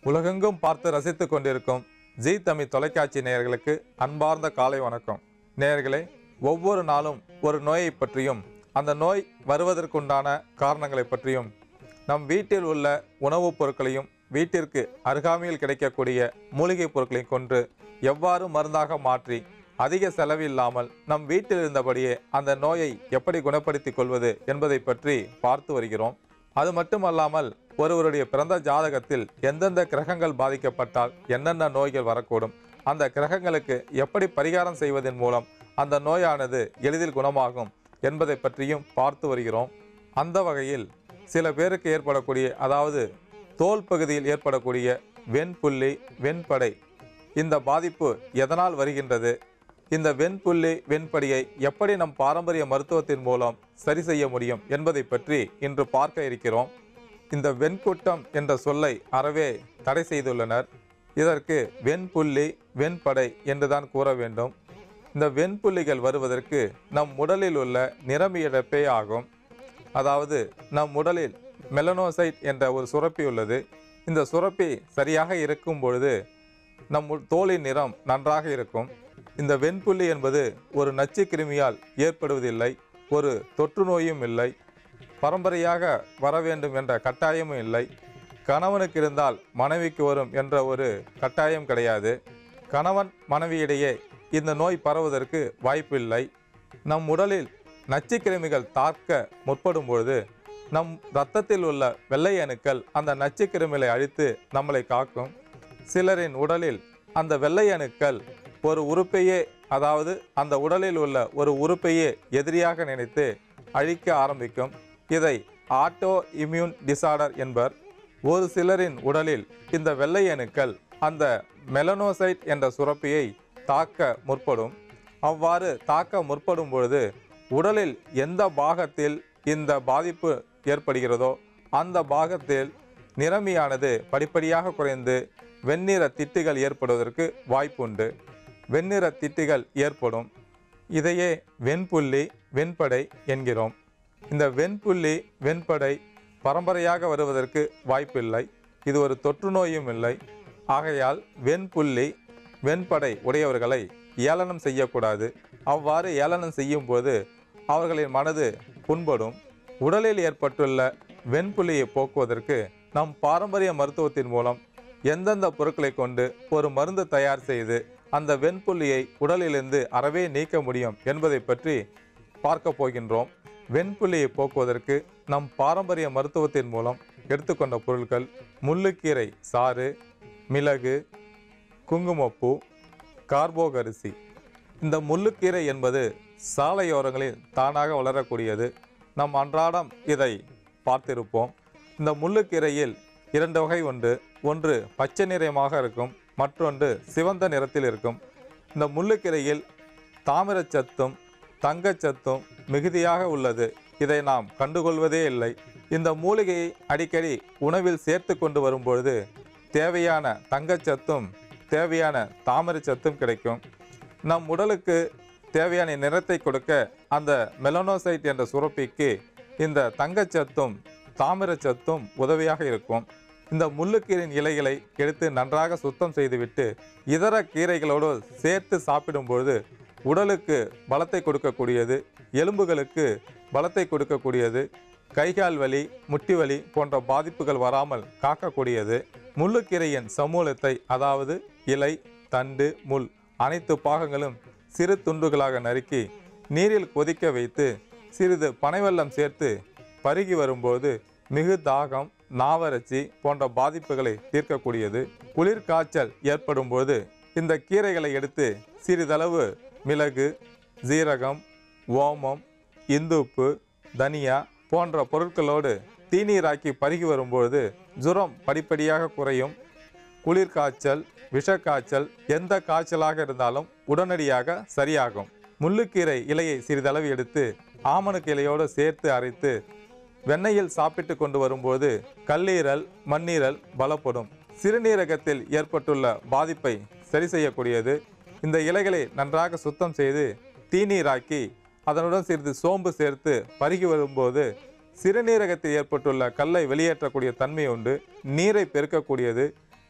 உலகெங்கும் பார்த்து ரசித்துக் கொண்டிருக்கும் ஜி தமிழ் தொலைக்காட்சி நேயர்களுக்கு அன்பார்ந்த காலை வணக்கம் நேயர்களே ஒவ்வொரு நாளும் ஒரு நோயை பற்றியும் அந்த நோய் வருவதற்குண்டான காரணங்களை பற்றியும் நம் வீட்டில் உள்ள உணவுப் பொருட்களையும் வீட்டிற்கு அருகாமையில் கிடைக்கக்கூடிய மூலிகைப் பொருட்களையும் கொண்டு எவ்வாறு மருந்தாக மாற்றி அதிக செலவில்லாமல் நம் வீட்டில் இருந்தபடியே அந்த நோயை எப்படி குணப்படுத்திக் கொள்வது என்பதை பற்றி பார்த்து வருகிறோம் அது மட்டுமல்லாமல் ஒருவருடைய பிறந்த ஜாதகத்தில் எந்தெந்த கிரகங்கள் பாதிக்கப்பட்டால் என்னென்ன நோய்கள் வரக்கூடும் அந்த கிரகங்களுக்கு எப்படி பரிகாரம் செய்வதன் மூலம் அந்த நோயானது எளிதில் குணமாகும் என்பதை பற்றியும் பார்த்து வருகிறோம் அந்த வகையில் சில பேருக்கு ஏற்படக்கூடிய அதாவது தோல் பகுதியில் ஏற்படக்கூடிய வெண்புள்ளி வெண்படை இந்த பாதிப்பு எதனால் வருகின்றது இந்த வெண்புள்ளி வெண்படியை எப்படி நம் பாரம்பரிய மருத்துவத்தின் மூலம் சரி செய்ய முடியும் என்பதை பற்றி இன்று பார்க்க இருக்கிறோம் இந்த வெண்குட்டம் என்ற சொல்லை அறவே தடை செய்துள்ளனர் இதற்கு வெண்புள்ளி வெண்படை என்றுதான் கூற வேண்டும் இந்த வெண்புள்ளிகள் வருவதற்கு நம் உடலில் உள்ள நிறமி இழப்பே ஆகும் அதாவது நம் உடலில் மெலனோசைட் என்ற ஒரு சுரப்பி உள்ளது இந்த சுரப்பி சரியாக இருக்கும் பொழுது நம் உள் தோலின் நிறம் நன்றாக இருக்கும் இந்த வெண்புள்ளி என்பது ஒரு நச்சு கிருமியால் ஏற்படுவதில்லை ஒரு தொற்று நோயும் இல்லை பரம்பரையாக வர வேண்டும் என்ற கட்டாயமும் இல்லை கணவனுக்கு இருந்தால் மனைவிக்கு வரும் என்ற ஒரு கட்டாயம் கிடையாது கணவன் மனைவியிடையே இந்த நோய் பரவுவதற்கு வாய்ப்பில்லை நம் உடலில் நச்சுக்கிருமிகள் தாக்க முற்படும் பொழுது நம் இரத்தத்தில் உள்ள வெள்ளை அணுக்கள் அந்த நச்சுக்கிருமிகளை அழித்து நம்மளை காக்கும் சிலரின் உடலில் அந்த வெள்ளை அணுக்கள் ஒரு உறுப்பையே அதாவது அந்த உடலில் உள்ள ஒரு உறுப்பையே எதிரியாக நினைத்து அழிக்க ஆரம்பிக்கும் இதை ஆட்டோ இம்யூன் டிசார்டர் என்பர் ஒரு சிலரின் உடலில் இந்த வெள்ளை அணுக்கள் அந்த மெலனோசைட் என்ற சுரப்பியை தாக்க முற்படும் அவ்வாறு தாக்க முற்படும் பொழுது உடலில் எந்த பாகத்தில் இந்த பாதிப்பு ஏற்படுகிறதோ அந்த பாகத்தில் நிறமியானது படிப்படியாக குறைந்து வெண்ணிற திட்டுகள் ஏற்படுவதற்கு வாய்ப்புண்டு வெண்ணிற திட்டுகள் ஏற்படும் இதையே வெண்புள்ளி வெண்படை என்கிறோம் இந்த வெண்புள்ளி வெண்படை பரம்பரையாக வருவதற்கு வாய்ப்பில்லை இது ஒரு தொற்று நோயும் இல்லை ஆகையால் வெண்புள்ளி வெண்படை உடையவர்களை ஏளனம் செய்யக்கூடாது அவ்வாறு ஏளனம் செய்யும்போது அவர்களின் மனது புண்படும் உடலில் ஏற்பட்டுள்ள வெண்புள்ளியை போக்குவதற்கு நம் பாரம்பரிய மருத்துவத்தின் மூலம் எந்தெந்த பொருட்களை கொண்டு ஒரு மருந்து தயார் செய்து அந்த வெண்புள்ளியை உடலிலிருந்து அறவே நீக்க முடியும் என்பதை பற்றி பார்க்க போகின்றோம் வெண்புள்ளியை போக்குவதற்கு நம் பாரம்பரிய மருத்துவத்தின் மூலம் எடுத்துக்கொண்ட பொருட்கள் முள்ளுக்கீரை சாறு மிளகு குங்குமப்பூ கார்போகரிசி இந்த முள்ளுக்கீரை என்பது சாலையோரங்களில் தானாக வளரக்கூடியது நம் அன்றாடம் இதை பார்த்திருப்போம் இந்த முள்ளுக்கீரையில் இரண்டு வகை உண்டு ஒன்று பச்சை நிறமாக இருக்கும் மற்றொன்று சிவந்த நிறத்தில் இருக்கும் இந்த முள்ளுக்கீரையில் தாமிரச்சத்தும் தங்கச்சத்தும் மிகுதியாக உள்ளது இதை நாம் கண்டுகொள்வதே இல்லை இந்த மூலிகையை அடிக்கடி உணவில் சேர்த்து கொண்டு வரும்பொழுது தேவையான தங்கச்சத்தும் தேவையான தாமிரச்சத்தும் கிடைக்கும் நம் உடலுக்கு தேவையான நிறத்தை கொடுக்க அந்த மெலனோசைட் என்ற சுரப்பிக்கு இந்த தங்கச்சத்தும் தாமிரச்சத்தும் உதவியாக இருக்கும் இந்த முள்ளுக்கீரின் இலைகளை எடுத்து நன்றாக சுத்தம் செய்துவிட்டு இதர கீரைகளோடு சேர்த்து சாப்பிடும்பொழுது உடலுக்கு பலத்தை கொடுக்கக்கூடியது எலும்புகளுக்கு பலத்தை கொடுக்கக்கூடியது கைகால் வலி முட்டி வலி போன்ற பாதிப்புகள் வராமல் காக்கக்கூடியது முள்ளுக்கீரையின் சமூலத்தை அதாவது இலை தண்டு முள் அனைத்து பாகங்களும் சிறு துண்டுகளாக நறுக்கி நீரில் கொதிக்க வைத்து சிறிது பனைவெல்லம் சேர்த்து பருகி வரும்போது மிகு தாகம் நாவறட்சி போன்ற பாதிப்புகளை தீர்க்கக்கூடியது குளிர் காய்ச்சல் ஏற்படும் போது இந்த கீரைகளை எடுத்து சிறிதளவு மிளகு சீரகம் ஓமம் இந்துப்பு தனியா போன்ற பொருட்களோடு தீநீராக்கி பருகி வரும்பொழுது ஜுரம் படிப்படியாக குறையும் குளிர் காய்ச்சல் விஷக்காய்ச்சல் எந்த காய்ச்சலாக இருந்தாலும் உடனடியாக சரியாகும் முள்ளுக்கீரை இலையை சிறிதளவு எடுத்து ஆமணக்கு இலையோடு சேர்த்து அரைத்து வெண்ணெயில் சாப்பிட்டு கொண்டு வரும்போது கல்லீரல் மண்ணீரல் பலப்படும் சிறுநீரகத்தில் ஏற்பட்டுள்ள பாதிப்பை சரி செய்யக்கூடியது இந்த இலைகளை நன்றாக சுத்தம் செய்து தீநீராக்கி அதனுடன் சிறிது சோம்பு சேர்த்து பருகி வரும்போது சிறுநீரகத்தில் ஏற்பட்டுள்ள கல்லை வெளியேற்றக்கூடிய தன்மை உண்டு நீரை பெருக்கக்கூடியது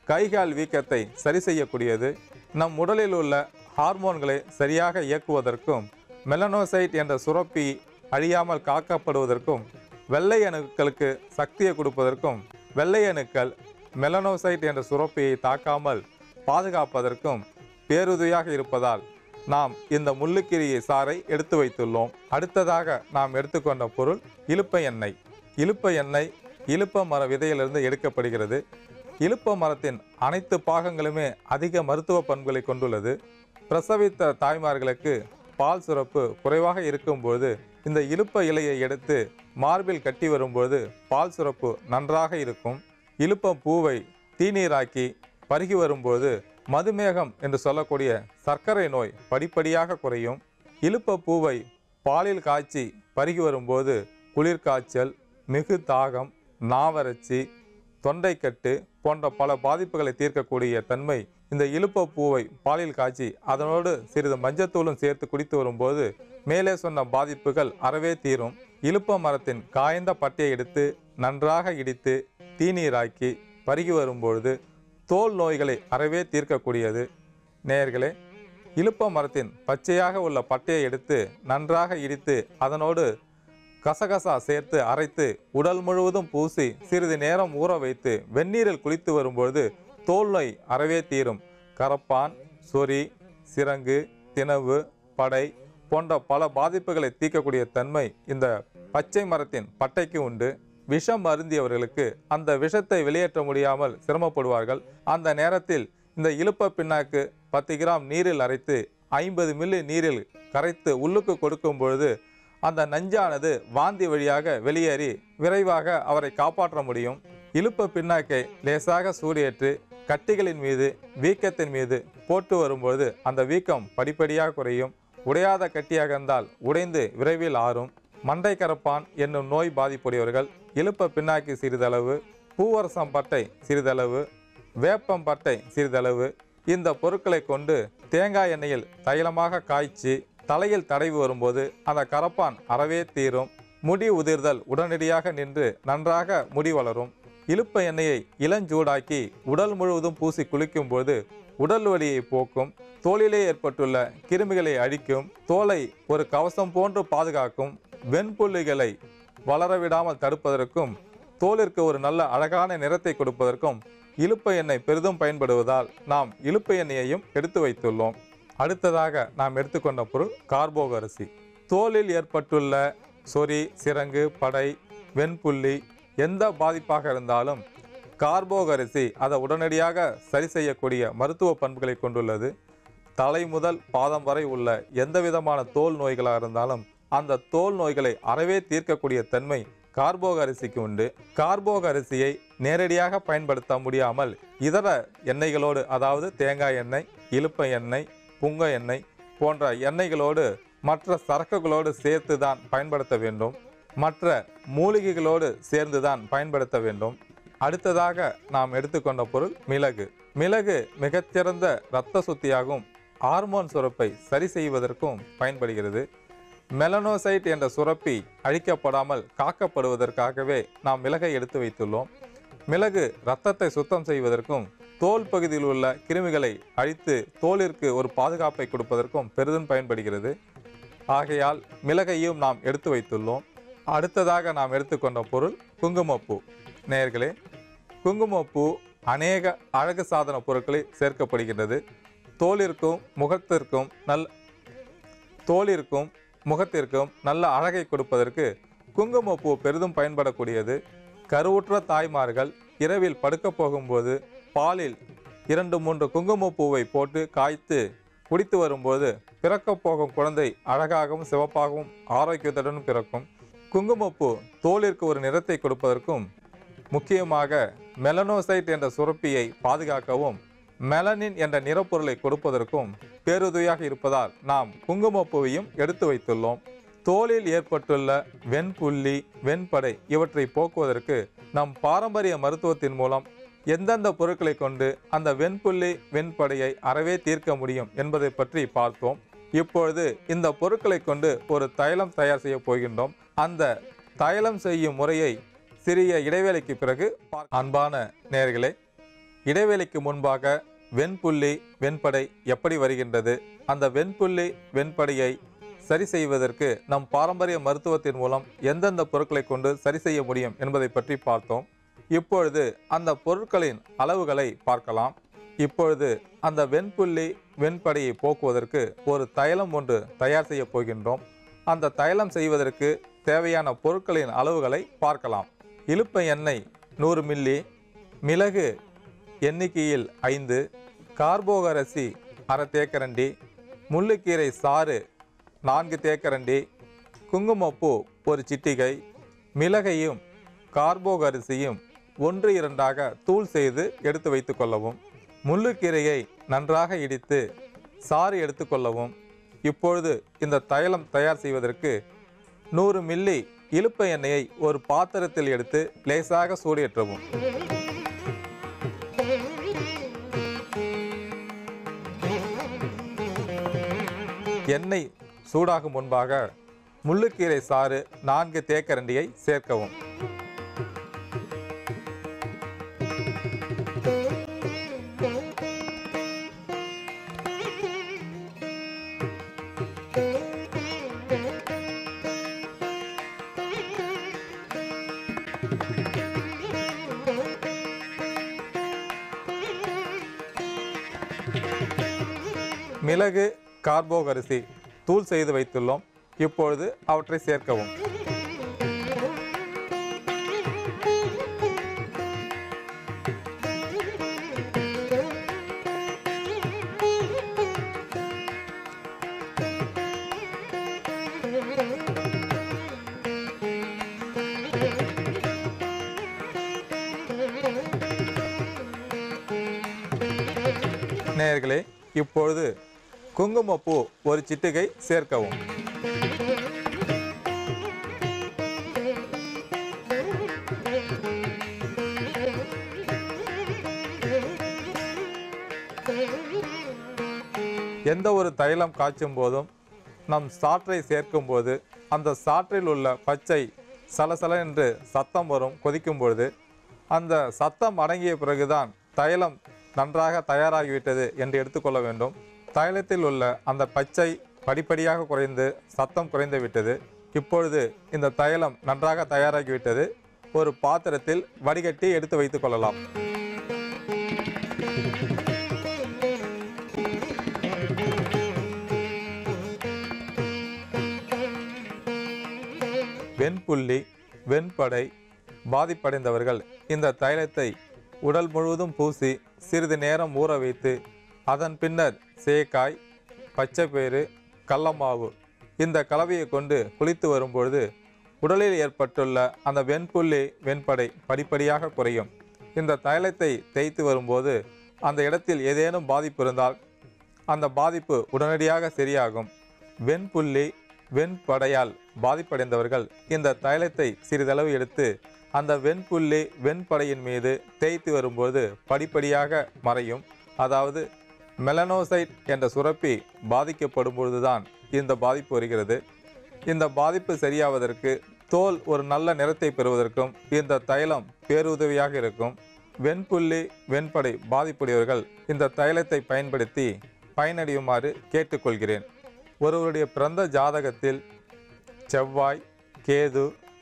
கைகால் வீக்கத்தை சரி செய்யக்கூடியது நம் உடலில் உள்ள ஹார்மோன்களை சரியாக இயக்குவதற்கும் மெலனோசைட் என்ற சுரப்பி அழியாமல் காக்கப்படுவதற்கும் வெள்ளை அணுக்களுக்கு சக்தியை கொடுப்பதற்கும் வெள்ளை அணுக்கள் மெலனோசைட் என்ற சுரப்பியை தாக்காமல் பாதுகாப்பதற்கும் பேருதவியாக இருப்பதால் நாம் இந்த முள்ளுக்கிரியை சாறை எடுத்து வைத்துள்ளோம் அடுத்ததாக நாம் எடுத்துக்கொண்ட பொருள் இலுப்ப எண்ணெய் இலுப்ப எண்ணெய் இலுப்ப மர விதையிலிருந்து எடுக்கப்படுகிறது இலுப்ப மரத்தின் அனைத்து பாகங்களுமே அதிக மருத்துவ பண்புகளை கொண்டுள்ளது பிரசவித்த தாய்மார்களுக்கு பால் சுரப்பு குறைவாக இருக்கும்போது இந்த இலுப்ப இலையை எடுத்து மார்பில் கட்டி வரும்போது பால் சுரப்பு நன்றாக இருக்கும் இலுப்ப பூவை தீநீராக்கி பருகி வரும்போது மதுமேகம் என்று சொல்லக்கூடிய சர்க்கரை நோய் படிப்படியாக குறையும் இலுப்ப பூவை பாலில் காய்ச்சி பருகி வரும்போது குளிர்காய்ச்சல் மிகு தாகம் நாவறட்சி தொண்டைக்கட்டு போன்ற பல பாதிப்புகளை தீர்க்கக்கூடிய தன்மை இந்த இலுப்ப பூவை பாலில் காய்ச்சி அதனோடு சிறிது மஞ்சத்தூளும் சேர்த்து குடித்து வரும்போது மேலே சொன்ன பாதிப்புகள் அறவே தீரும் இலுப்ப மரத்தின் காய்ந்த பட்டையை எடுத்து நன்றாக இடித்து தீநீராக்கி பருகி வரும்பொழுது தோல் நோய்களை அறவே தீர்க்கக்கூடியது நேயர்களே இலுப்ப மரத்தின் பச்சையாக உள்ள பட்டையை எடுத்து நன்றாக இடித்து அதனோடு கசகசா சேர்த்து அரைத்து உடல் முழுவதும் பூசி சிறிது நேரம் ஊற வைத்து வெந்நீரில் குளித்து வரும்பொழுது தோல் நோய் அறவே தீரும் கரப்பான் சொறி சிரங்கு திணவு படை போன்ற பல பாதிப்புகளை தீர்க்கக்கூடிய தன்மை இந்த பச்சை மரத்தின் பட்டைக்கு உண்டு விஷம் அருந்தியவர்களுக்கு அந்த விஷத்தை வெளியேற்ற முடியாமல் சிரமப்படுவார்கள் அந்த நேரத்தில் இந்த இலுப்ப பின்னாக்கு பத்து கிராம் நீரில் அரைத்து ஐம்பது மில்லி நீரில் கரைத்து உள்ளுக்கு கொடுக்கும் பொழுது அந்த நஞ்சானது வாந்தி வழியாக வெளியேறி விரைவாக அவரை காப்பாற்ற முடியும் இலுப்ப பின்னாக்கை லேசாக சூடேற்று கட்டிகளின் மீது வீக்கத்தின் மீது போட்டு வரும்பொழுது அந்த வீக்கம் படிப்படியாக குறையும் உடையாத கட்டியாக இருந்தால் உடைந்து விரைவில் ஆறும் மண்டை கரப்பான் என்னும் நோய் பாதிப்புடையவர்கள் இலுப்ப பின்னாக்கி சிறிதளவு பூவரசம் பட்டை சிறிதளவு வேப்பம் பட்டை சிறிதளவு இந்த பொருட்களை கொண்டு தேங்காய் எண்ணெயில் தைலமாக காய்ச்சி தலையில் தடவி வரும்போது அந்த கரப்பான் அறவே தீரும் முடி உதிர்தல் உடனடியாக நின்று நன்றாக முடி வளரும் இலுப்ப எண்ணெயை இளஞ்சூடாக்கி உடல் முழுவதும் பூசி குளிக்கும்போது உடல் வலியை போக்கும் தோலிலே ஏற்பட்டுள்ள கிருமிகளை அழிக்கும் தோலை ஒரு கவசம் போன்று பாதுகாக்கும் வெண்புள்ளிகளை வளரவிடாமல் தடுப்பதற்கும் தோலிற்கு ஒரு நல்ல அழகான நிறத்தை கொடுப்பதற்கும் இலுப்ப எண்ணெய் பெரிதும் பயன்படுவதால் நாம் இலுப்ப எண்ணெயையும் எடுத்து வைத்துள்ளோம் அடுத்ததாக நாம் எடுத்துக்கொண்ட பொருள் கார்போக அரிசி தோலில் ஏற்பட்டுள்ள சொறி சிரங்கு படை வெண்புள்ளி எந்த பாதிப்பாக இருந்தாலும் கார்போக அரிசி அதை உடனடியாக சரி செய்யக்கூடிய மருத்துவ பண்புகளை கொண்டுள்ளது தலை முதல் பாதம் வரை உள்ள எந்த விதமான தோல் நோய்களாக இருந்தாலும் அந்த தோல் நோய்களை அறவே தீர்க்கக்கூடிய தன்மை கார்போக அரிசிக்கு உண்டு கார்போக அரிசியை நேரடியாக பயன்படுத்த முடியாமல் இதர எண்ணெய்களோடு அதாவது தேங்காய் எண்ணெய் இலுப்ப எண்ணெய் புங்க எண்ணெய் போன்ற எண்ணெய்களோடு மற்ற சரக்குகளோடு சேர்த்து தான் பயன்படுத்த வேண்டும் மற்ற மூலிகைகளோடு சேர்ந்து தான் பயன்படுத்த வேண்டும் அடுத்ததாக நாம் எடுத்துக்கொண்ட பொருள் மிளகு மிளகு மிகச்சிறந்த இரத்த சுத்தியாகும் ஹார்மோன் சுரப்பை சரி செய்வதற்கும் பயன்படுகிறது மெலனோசைட் என்ற சுரப்பி அழிக்கப்படாமல் காக்கப்படுவதற்காகவே நாம் மிளகை எடுத்து வைத்துள்ளோம் மிளகு இரத்தத்தை சுத்தம் செய்வதற்கும் தோல் பகுதியில் உள்ள கிருமிகளை அழித்து தோலிற்கு ஒரு பாதுகாப்பை கொடுப்பதற்கும் பெரிதும் பயன்படுகிறது ஆகையால் மிளகையும் நாம் எடுத்து வைத்துள்ளோம் அடுத்ததாக நாம் எடுத்துக்கொண்ட பொருள் குங்குமப்பூ நேயர்களே குங்குமப்பூ அநேக அழகு சாதன பொருட்களில் சேர்க்கப்படுகின்றது தோலிற்கும் முகத்திற்கும் நல் தோலிற்கும் முகத்திற்கும் நல்ல அழகை கொடுப்பதற்கு குங்குமப்பூ பெரிதும் பயன்படக்கூடியது கருவுற்ற தாய்மார்கள் இரவில் படுக்கப் போகும்போது பாலில் இரண்டு மூன்று குங்குமப்பூவை போட்டு காய்த்து குடித்து வரும்போது பிறக்கப் போகும் குழந்தை அழகாகவும் சிவப்பாகவும் ஆரோக்கியத்துடன் பிறக்கும் குங்குமப்பூ தோலிற்கு ஒரு நிறத்தை கொடுப்பதற்கும் முக்கியமாக மெலனோசைட் என்ற சுரப்பியை பாதுகாக்கவும் மெலனின் என்ற நிறப்பொருளை கொடுப்பதற்கும் பேருதவியாக இருப்பதால் நாம் குங்குமப்பூவையும் எடுத்து வைத்துள்ளோம் தோலில் ஏற்பட்டுள்ள வெண்புள்ளி வெண்படை இவற்றை போக்குவதற்கு நம் பாரம்பரிய மருத்துவத்தின் மூலம் எந்தெந்த பொருட்களை கொண்டு அந்த வெண்புள்ளி வெண்படையை அறவே தீர்க்க முடியும் என்பதை பற்றி பார்த்தோம் இப்பொழுது இந்த பொருட்களை கொண்டு ஒரு தைலம் தயார் செய்ய போகின்றோம் அந்த தைலம் செய்யும் முறையை சிறிய இடைவேளைக்கு பிறகு பார்க்க- அன்பான நேயர்களே இடைவேளைக்கு முன்பாக வெண்புள்ளி வெண்படை எப்படி வருகின்றது அந்த வெண்புள்ளி வெண்படையை சரி செய்வதற்கு நம் பாரம்பரிய மருத்துவத்தின் மூலம் எந்தெந்த பொருட்களை கொண்டு சரி செய்ய முடியும் என்பதை பற்றி பார்த்தோம் இப்பொழுது அந்த பொருட்களின் அளவுகளை பார்க்கலாம் இப்பொழுது அந்த வெண்புள்ளி வெண்படையை போக்குவதற்கு ஒரு தைலம் ஒன்று தயார் செய்ய போகின்றோம் அந்த தைலம் செய்வதற்கு தேவையான பொருட்களின் அளவுகளை பார்க்கலாம் இலுப்பை எண்ணெய் நூறு மில்லி மிளகு எண்ணிக்கையில் ஐந்து கார்போகரசி அரை தேக்கரண்டி முள்ளுக்கீரை சாறு நான்கு தேக்கரண்டி குங்குமப்பூ ஒரு சிட்டிகை மிளகையும் கார்போகரிசியும் ஒன்று இரண்டாக தூள் செய்து எடுத்து வைத்துக் கொள்ளவும் முள்ளுக்கீரையை நன்றாக இடித்து சாறு எடுத்துக்கொள்ளவும் இப்பொழுது இந்த தைலம் தயார் செய்வதற்கு நூறு மில்லி இலுப்பை எண்ணெயை ஒரு பாத்திரத்தில் எடுத்து லேசாக சூடேற்றவும் எண்ணெய் சூடாகும் முன்பாக முள்ளுக்கீரை சாறு நான்கு தேக்கரண்டியை சேர்க்கவும் மிளகு கார்போகரிசி தூள் செய்து வைத்துள்ளோம் இப்பொழுது அவற்றை சேர்க்கவும் நேயர்களே இப்பொழுது குங்குமப்பூ ஒரு சிட்டிகை சேர்க்கவும் எந்த ஒரு தைலம் காய்ச்சும் போதும் நம் சாற்றை சேர்க்கும் போது அந்த சாற்றில் உள்ள பச்சை சலசல என்று சத்தம் வரும் கொதிக்கும் பொழுது அந்த சத்தம் அடங்கிய பிறகுதான் தைலம் நன்றாக தயாராகிவிட்டது என்று எடுத்துக்கொள்ள வேண்டும் தைலத்தில் உள்ள அந்த பச்சை படிப்படியாக குறைந்து சத்தம் குறைந்து விட்டது இப்பொழுது இந்த தைலம் நன்றாக தயாராகிவிட்டது ஒரு பாத்திரத்தில் வடிகட்டி எடுத்து வைத்துக் கொள்ளலாம் வெண்புள்ளி வெண்படை பாதிப்படைந்தவர்கள் இந்த தைலத்தை உடல் முழுவதும் பூசி சிறிது நேரம் ஊற வைத்து அதன் பின்னர் சேக்காய் பச்சைப்பயிறு கடலமாவு இந்த கலவையை கொண்டு குளித்து வரும்பொழுது உடலில் ஏற்பட்டுள்ள அந்த வெண்புள்ளி வெண்படை படிப்படியாக குறையும் இந்த தைலத்தை தேய்த்து வரும்போது அந்த இடத்தில் ஏதேனும் பாதிப்பு இருந்தால் அந்த பாதிப்பு உடனடியாக சரியாகும் வெண்புள்ளி வெண்படையால் பாதிப்படைந்தவர்கள் இந்த தைலத்தை சிறிதளவு எடுத்து அந்த வெண்புள்ளி வெண்படையின் மீது தேய்த்து வரும்போது படிப்படியாக மறையும் அதாவது மெலனோசைட் என்ற சுரப்பி பாதிக்கப்படும் பொழுதுதான் இந்த பாதிப்பு வருகிறது இந்த பாதிப்பு சரியாவதற்கு தோல் ஒரு நல்ல நிறத்தை பெறுவதற்கும் இந்த தைலம் பேருதவியாக இருக்கும் வெண்புள்ளி வெண்படை பாதிப்புடையவர்கள் இந்த தைலத்தை பயன்படுத்தி பயனடையுமாறு கேட்டுக்கொள்கிறேன் ஒருவருடைய பிறந்த ஜாதகத்தில் செவ்வாய் கேது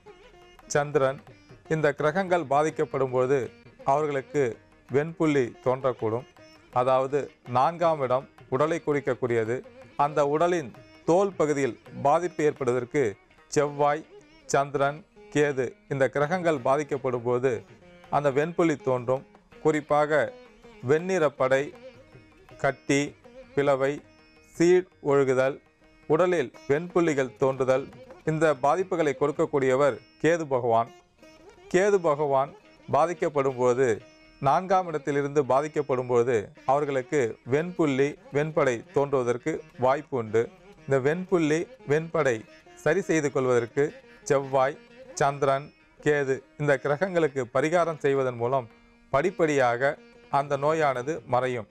சந்திரன் இந்த கிரகங்கள் பாதிக்கப்படும்போது அவர்களுக்கு வெண்புள்ளி தோன்றக்கூடும் அதாவது நான்காம் இடம் உடலை குறிக்கக்கூடியது அந்த உடலின் தோல் பகுதியில் பாதிப்பு ஏற்படுவதற்கு செவ்வாய் சந்திரன் கேது இந்த கிரகங்கள் பாதிக்கப்படும் போது அந்த வெண்புள்ளி தோன்றும் குறிப்பாக வெண்ணிறப்படை கட்டி பிளவை சீட் ஒழுகுதல் உடலில் வெண்புள்ளிகள் தோன்றுதல் இந்த பாதிப்புகளை கொடுக்கக்கூடியவர் கேது பகவான் கேது பகவான் பாதிக்கப்படும் போது நான்காம் இடத்திலிருந்து பாதிக்கப்படும் போது அவர்களுக்கு வெண்புள்ளி வெண்படை தோன்றுவதற்கு வாய்ப்பு உண்டு இந்த வெண்புள்ளி வெண்படை சரி செய்து கொள்வதற்கு செவ்வாய் சந்திரன் கேது இந்த கிரகங்களுக்கு பரிகாரம் செய்வதன் மூலம் படிப்படியாக அந்த நோயானது மறையும்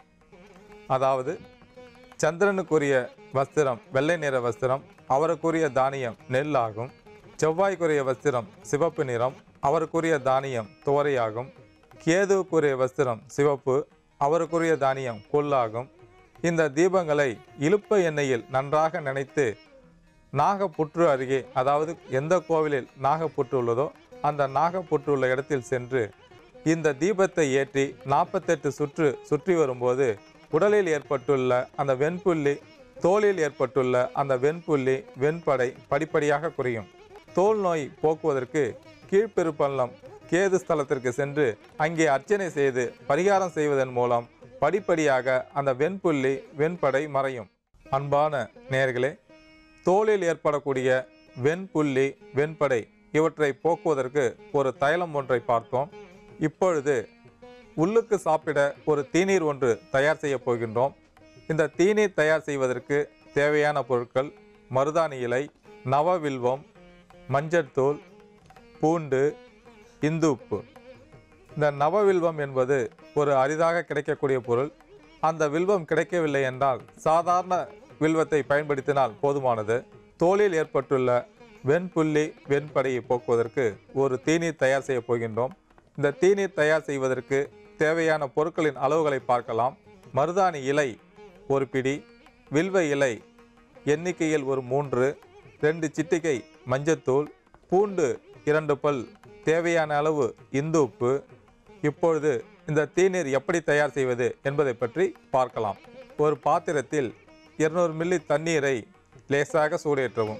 அதாவது சந்திரனுக்குரிய வஸ்திரம் வெள்ளை நிற வஸ்திரம் அவருக்குரிய தானியம் நெல் ஆகும் செவ்வாய்க்குரிய வஸ்திரம் சிவப்பு நிறம் அவருக்குரிய தானியம் துவரையாகும் கேதுவுக்குரிய வஸ்திரம் சிவப்பு அவருக்குரிய தானியம் கொல்லாகும் இந்த தீபங்களை இலுப்ப எண்ணெயில் நன்றாக நினைத்து நாகப்புற்று அருகே அதாவது எந்த கோவிலில் நாகப்புற்று உள்ளதோ அந்த நாகப்புற்று உள்ள இடத்தில் சென்று இந்த தீபத்தை ஏற்றி நாற்பத்தெட்டு சுற்று சுற்றி வரும்போது உடலில் ஏற்பட்டுள்ள அந்த வெண்புள்ளி தோலில் ஏற்பட்டுள்ள அந்த வெண்புள்ளி வெண்படை படிப்படியாக குறையும் தோல் நோய் போக்குவதற்கு கீழ்ப்பெருப்பள்ளம் கேது ஸ்தலத்திற்கு சென்று அங்கே அர்ச்சனை செய்து பரிகாரம் செய்வதன் மூலம் படிப்படியாக அந்த வெண்புள்ளி வெண்படை மறையும் அன்பான நேயர்களே தோலில் ஏற்படக்கூடிய வெண்புள்ளி வெண்படை இவற்றை போக்குவதற்கு ஒரு தைலம் ஒன்றை பார்த்தோம் இப்பொழுது உள்ளுக்கு சாப்பிட ஒரு தீநீர் ஒன்று தயார் செய்ய போகின்றோம் இந்த தீநீர் தயார் செய்வதற்கு தேவையான பொருட்கள் மருதாணி இலை நவவில்வம் மஞ்சள்தூள் பூண்டு இந்து உப்பு இந்த நவவில்வம் என்பது ஒரு அரிதாக கிடைக்கக்கூடிய பொருள் அந்த வில்வம் கிடைக்கவில்லை என்றால் சாதாரண வில்வத்தை பயன்படுத்தினால் போதுமானது தோலில் ஏற்பட்டுள்ள வெண்புள்ளி வெண்படையை போக்குவதற்கு ஒரு தீநீர் தயார் செய்ய போகின்றோம் இந்த தீநீர் தயார் செய்வதற்கு தேவையான பொருட்களின் அளவுகளை பார்க்கலாம் மருதாணி இலை ஒரு பிடி வில்வ இலை எண்ணிக்கையில் ஒரு மூன்று ரெண்டு சிட்டிகை மஞ்சத்தூள் பூண்டு இரண்டு பல் தேவையான அளவு இந்து உப்பு இப்பொழுது இந்த தீநீர் எப்படி தயார் செய்வது என்பதை பற்றி பார்க்கலாம் ஒரு பாத்திரத்தில் 200 மில்லி தண்ணீரை லேசாக சூடேற்றவும்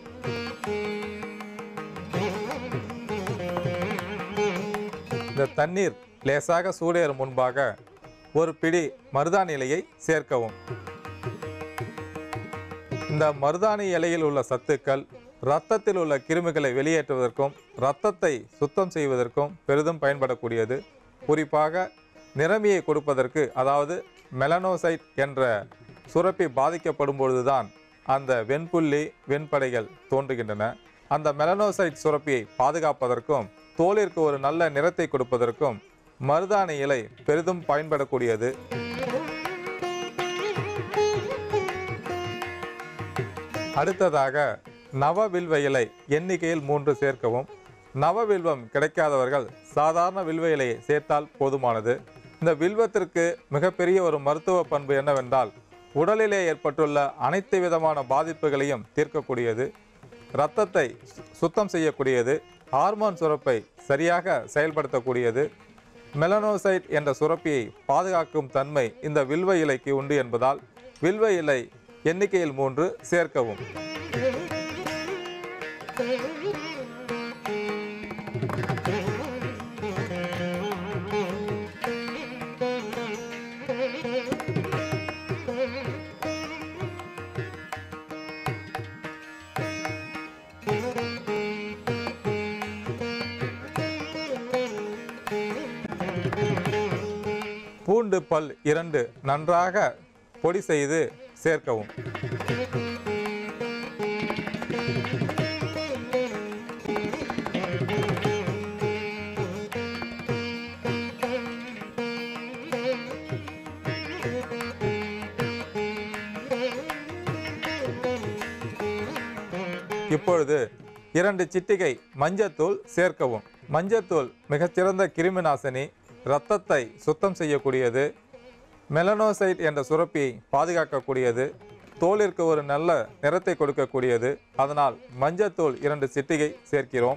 இந்த தண்ணீர் லேசாக சூடேறும் முன்பாக ஒரு பிடி மருதாணி இலையை சேர்க்கவும் இந்த மருதாணி இலையில் உள்ள சத்துக்கள் இரத்தத்தில் உள்ள கிருமிகளை வெளியேற்றுவதற்கும் இரத்தத்தை சுத்தம் செய்வதற்கும் பெரிதும் பயன்படக்கூடியது குறிப்பாக நிறமியை கொடுப்பதற்கு அதாவது மெலனோசைட் என்ற சுரப்பி பாதிக்கப்படும் பொழுதுதான் அந்த வெண்புள்ளி வெண்படைகள் தோன்றுகின்றன அந்த மெலனோசைட் சுரப்பியை பாதுகாப்பதற்கும் தோலிற்கு ஒரு நல்ல நிறத்தை கொடுப்பதற்கும் மருதாணி இலை பெரிதும் பயன்படக்கூடியது அடுத்ததாக நவவில்வ இலை எண்ணிக்கையில் மூன்று சேர்க்கவும் நவவில்வம் கிடைக்காதவர்கள் சாதாரண வில்வ இலையை சேர்த்தால் போதுமானது இந்த வில்வத்திற்கு மிகப்பெரிய ஒரு மருத்துவ பண்பு என்னவென்றால் உடலிலே ஏற்பட்டுள்ள அனைத்து விதமான பாதிப்புகளையும் தீர்க்கக்கூடியது இரத்தத்தை சு- சுத்தம் செய்யக்கூடியது ஹார்மோன் சுரப்பை சரியாக செயல்படுத்தக்கூடியது மெலனோசைட் என்ற சுரப்பியை பாதுகாக்கும் தன்மை இந்த வில்வ இலைக்கு உண்டு என்பதால் வில்வ இலை எண்ணிக்கையில் மூன்று சேர்க்கவும் பூண்டு பல் இரண்டு நன்றாக பொடி செய்து சேர்க்கவும் இப்பொழுது இரண்டு சிட்டிகை மஞ்சத்தூள் சேர்க்கவும் மஞ்சத்தூள் மிகச்சிறந்த கிருமி நாசினி இரத்தத்தை சுத்தம் செய்யக்கூடியது மெலனோசைட் என்ற சுரப்பியை பாதுகாக்கக்கூடியது தோலிற்கு ஒரு நல்ல நிறத்தை கொடுக்கக்கூடியது அதனால் மஞ்சத்தூள் இரண்டு சிட்டிகை சேர்க்கிறோம்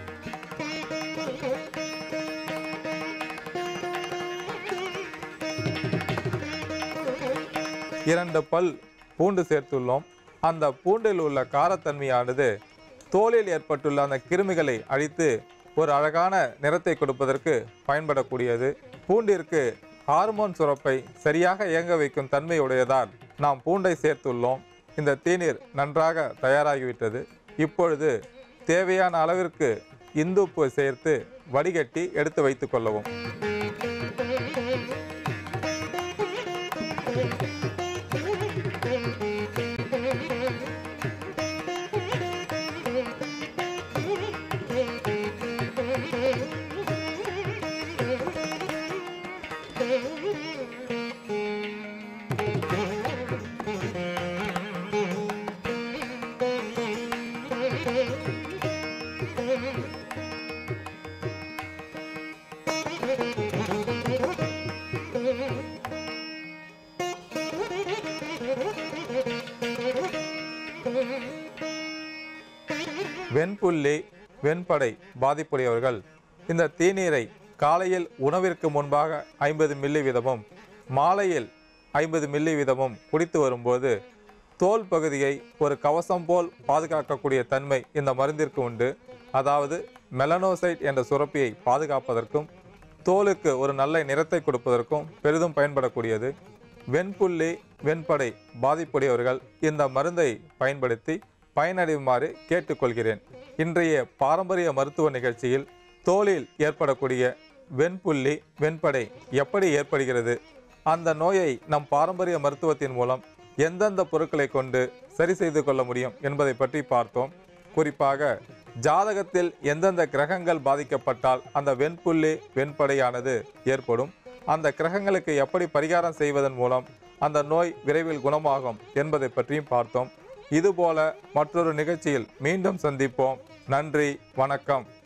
இரண்டு பல் பூண்டு சேர்த்துள்ளோம் அந்த பூண்டில் உள்ள காரத்தன்மையானது தோலில் ஏற்பட்டுள்ள அந்த கிருமிகளை அழித்து ஒரு அழகான நிறத்தை கொடுப்பதற்கு பயன்படக்கூடியது பூண்டிற்கு ஹார்மோன் சுரப்பை சரியாக இயங்க வைக்கும் தன்மையுடையதால் நாம் பூண்டை சேர்த்துள்ளோம் இந்த தீநீர் நன்றாக தயாராகிவிட்டது இப்பொழுது தேவையான அளவிற்கு இந்துப்பு சேர்த்து வடிகட்டி எடுத்து வைத்துக் கொள்ளவும் வெண்புள்ளி வெண்படை பாதிப்புடையவர்கள் இந்த தீநீரை காலையில் உணவிற்கு முன்பாக ஐம்பது மில்லி வீதமும் மாலையில் ஐம்பது மில்லி வீதமும் குடித்து வரும்போது தோல் பகுதியை ஒரு கவசம் போல் பாதுகாக்கக்கூடிய தன்மை இந்த மருந்திற்கு உண்டு அதாவது மெலனோசைட் என்ற சுரப்பியை பாதுகாப்பதற்கும் தோலுக்கு ஒரு நல்ல நிறத்தை கொடுப்பதற்கும் பெரிதும் பயன்படக்கூடியது வெண்புள்ளி வெண்படை பாதிப்புடையவர்கள் இந்த மருந்தை பயன்படுத்தி பயனடையுமாறு கேட்டுக்கொள்கிறேன் இன்றைய பாரம்பரிய மருத்துவ நிகழ்ச்சியில் தோலில் ஏற்படக்கூடிய வெண்புள்ளி வெண்படை எப்படி ஏற்படுகிறது அந்த நோயை நம் பாரம்பரிய மருத்துவத்தின் மூலம் எந்தெந்த பொருட்களை கொண்டு சரி செய்து கொள்ள முடியும் என்பதை பற்றி பார்த்தோம் குறிப்பாக ஜாதகத்தில் எந்தெந்த கிரகங்கள் பாதிக்கப்பட்டால் அந்த வெண்புள்ளி வெண்படையானது ஏற்படும் அந்த கிரகங்களுக்கு எப்படி பரிகாரம் செய்வதன் மூலம் அந்த நோய் விரைவில் குணமாகும் என்பதை பற்றியும் பார்த்தோம் இதுபோல மற்றொரு நிகழ்ச்சியில் மீண்டும் சந்திப்போம் நன்றி வணக்கம்